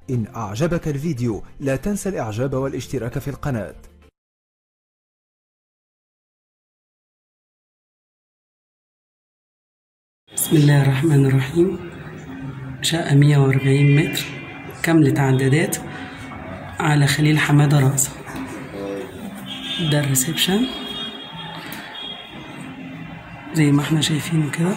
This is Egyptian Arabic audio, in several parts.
إن أعجبك الفيديو لا تنسى الإعجاب والاشتراك في القناة بسم الله الرحمن الرحيم شقة 140 متر كاملة عدادات على خليل حمادة رأسة ده الريسبشن زي ما احنا شايفينه كده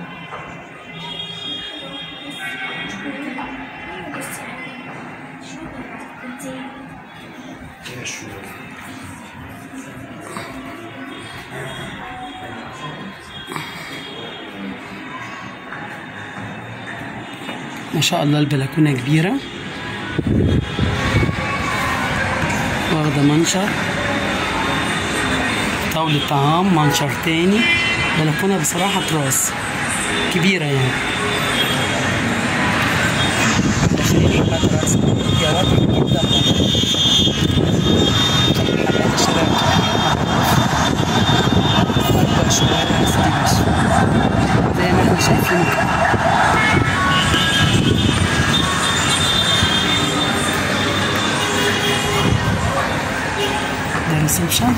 ما شاء الله البلكونة كبيرة واخدة منشر طاولة طعام منشر تاني بلكونة بصراحة تراس كبيرة يعني داخلين حماد رأس يا واضح جدا حماد الشارع أكبر شوارع سيدي زي ما احنا شايفين كده ده الريسبشن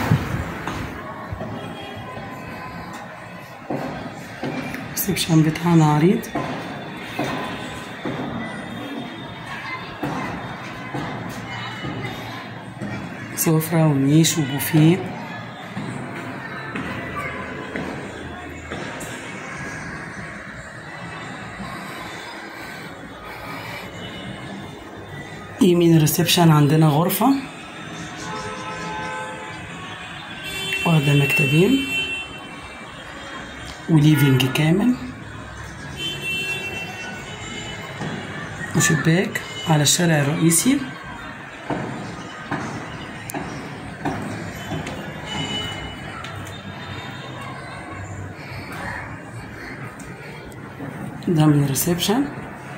الريسبشن بتاعنا عريض سفرة ونيش وبوفيه يمين الريسبشن عندنا غرفة واخدة مكتبين وليفينج كامل وشباك على الشارع الرئيسي ده من الريسبشن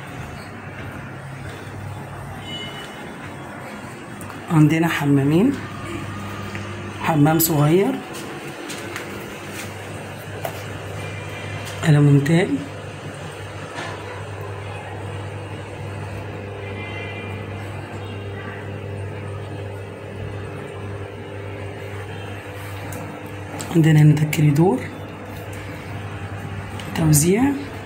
عندنا حمامين حمام صغير ألمونتال عندنا هنا ده الكريدور توزيع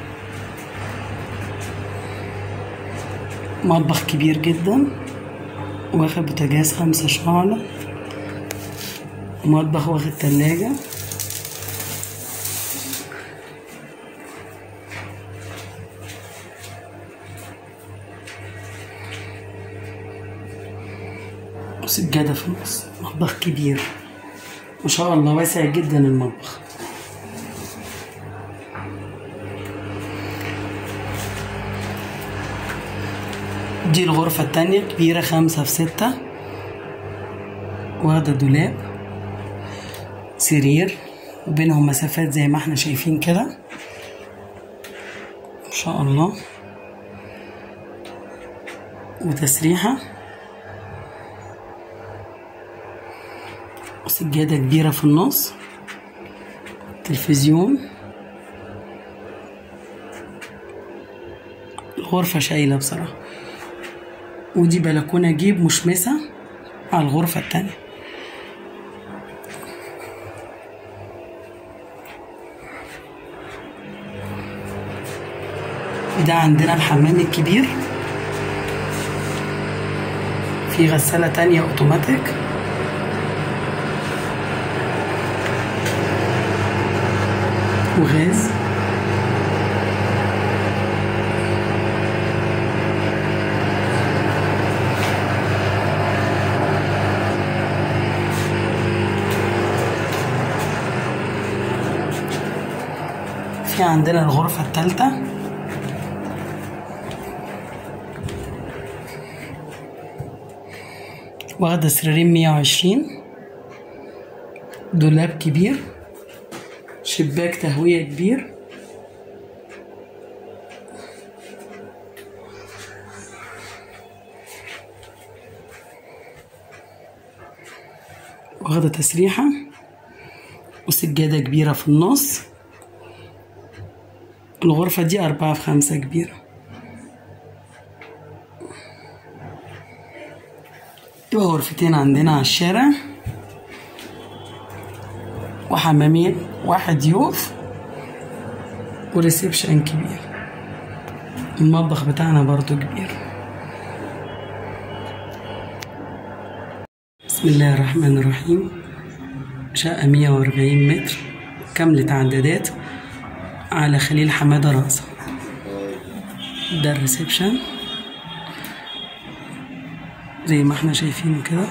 مطبخ كبير جدا واخد بوتاجاز خمسة شعلة مطبخ واخد تلاجة وسجادة في النص مطبخ كبير ما شاء الله واسع جدا المطبخ دي الغرفة التانية كبيرة خمسة في ستة واخدة دولاب سرير وبينهم مسافات زي ما احنا شايفين كده ما شاء الله وتسريحة وسجادة كبيرة في النص تلفزيون الغرفة شايلة بصراحة ودي بلكونة جيب مشمسة على الغرفة التانية ده عندنا الحمام الكبير في غسالة تانية اوتوماتيك وغاز في عندنا الغرفة التالتة واخدة سريرين مية وعشرين دولاب كبير شباك تهوية كبير واخدة تسريحة وسجادة كبيرة في النص الغرفة دي أربعة في خمسة كبيرة يبقى غرفتين عندنا على الشارع وحمامين واحد ضيوف وريسبشن كبير المطبخ بتاعنا برضو كبير بسم الله الرحمن الرحيم شقة 140 متر كاملة عدادات على خليل حمادة رأسة ده الريسبشن زي ما احنا شايفينه كده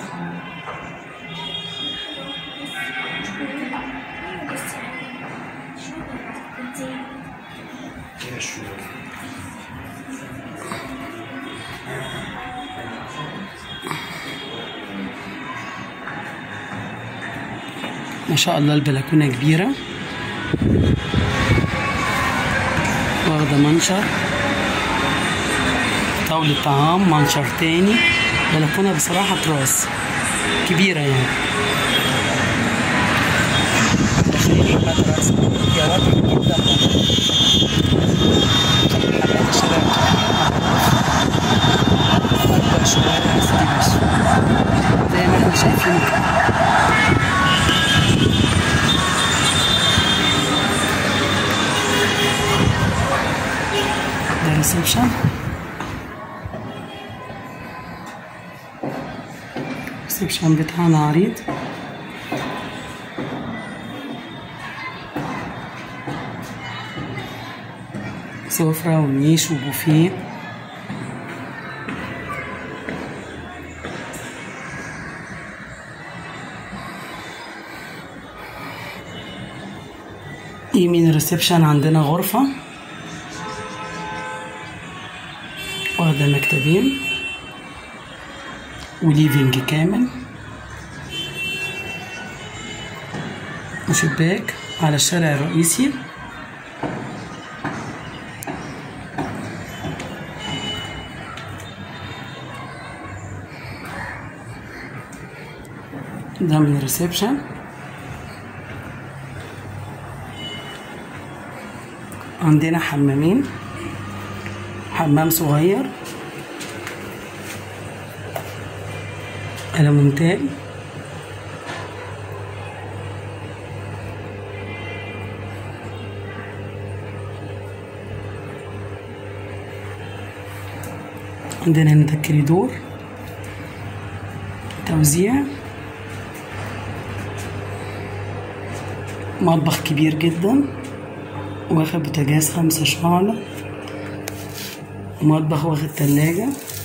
ما شاء الله البلكونة كبيرة واخدة منشر طاولة طعام منشر تاني بلكونة بصراحة تراس كبيرة يعني داخلين حماد راس يا واضح جدا حماد الشارع أكبر شوارع سيدي بشر زي ما احنا شايفين كده ده ريسبشن الريسبشن بتاعنا عريض سفرة ونيش وبوفيه يمين الريسبشن عندنا غرفة واخدة مكتبين وليفينج كامل وشباك على الشارع الرئيسي ده من الريسبشن عندنا حمامين حمام صغير ألمونتال عندنا هنا ده الكريدور توزيع مطبخ كبير جدا واخد بوتاجاز خمسة شعلة مطبخ واخد تلاجة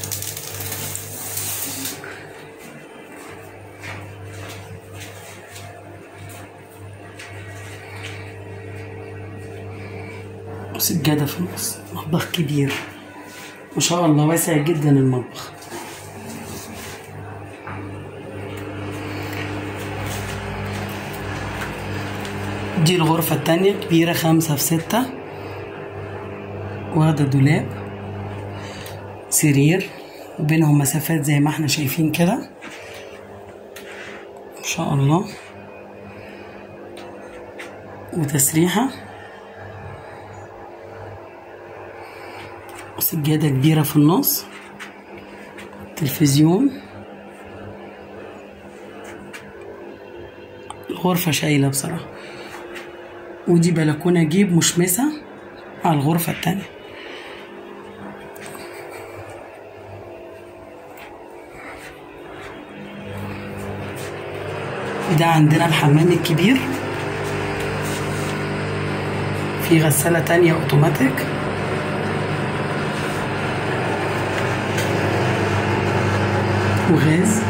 وسجادة في النص مطبخ كبير ما شاء الله واسع جدا المطبخ دي الغرفة التانية كبيرة خمسة في ستة واخدة دولاب سرير وبينهم مسافات زي ما احنا شايفين كده ما شاء الله وتسريحة وسجادة كبيرة في النص تلفزيون الغرفة شايلة بصراحة ودي بلكونة جيب مشمسة على الغرفة التانية ده عندنا الحمام الكبير في غسالة تانية اوتوماتيك وغاز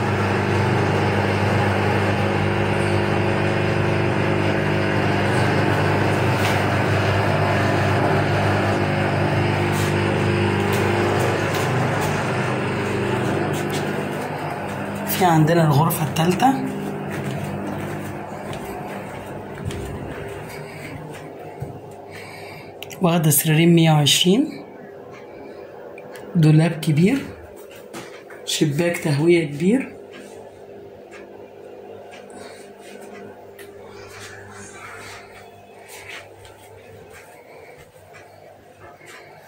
في عندنا الغرفة التالتة واخدة سريرين مية وعشرين دولاب كبير شباك تهوية كبير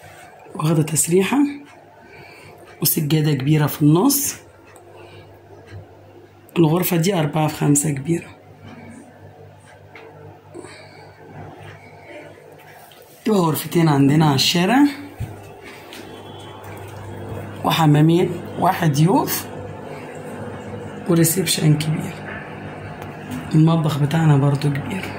واخدة تسريحة وسجادة كبيرة في النص الغرفة دي أربعة في خمسة كبيرة يبقى غرفتين عندنا على الشارع وحمامين واحد ضيوف وريسبشن كبير المطبخ بتاعنا برضو كبير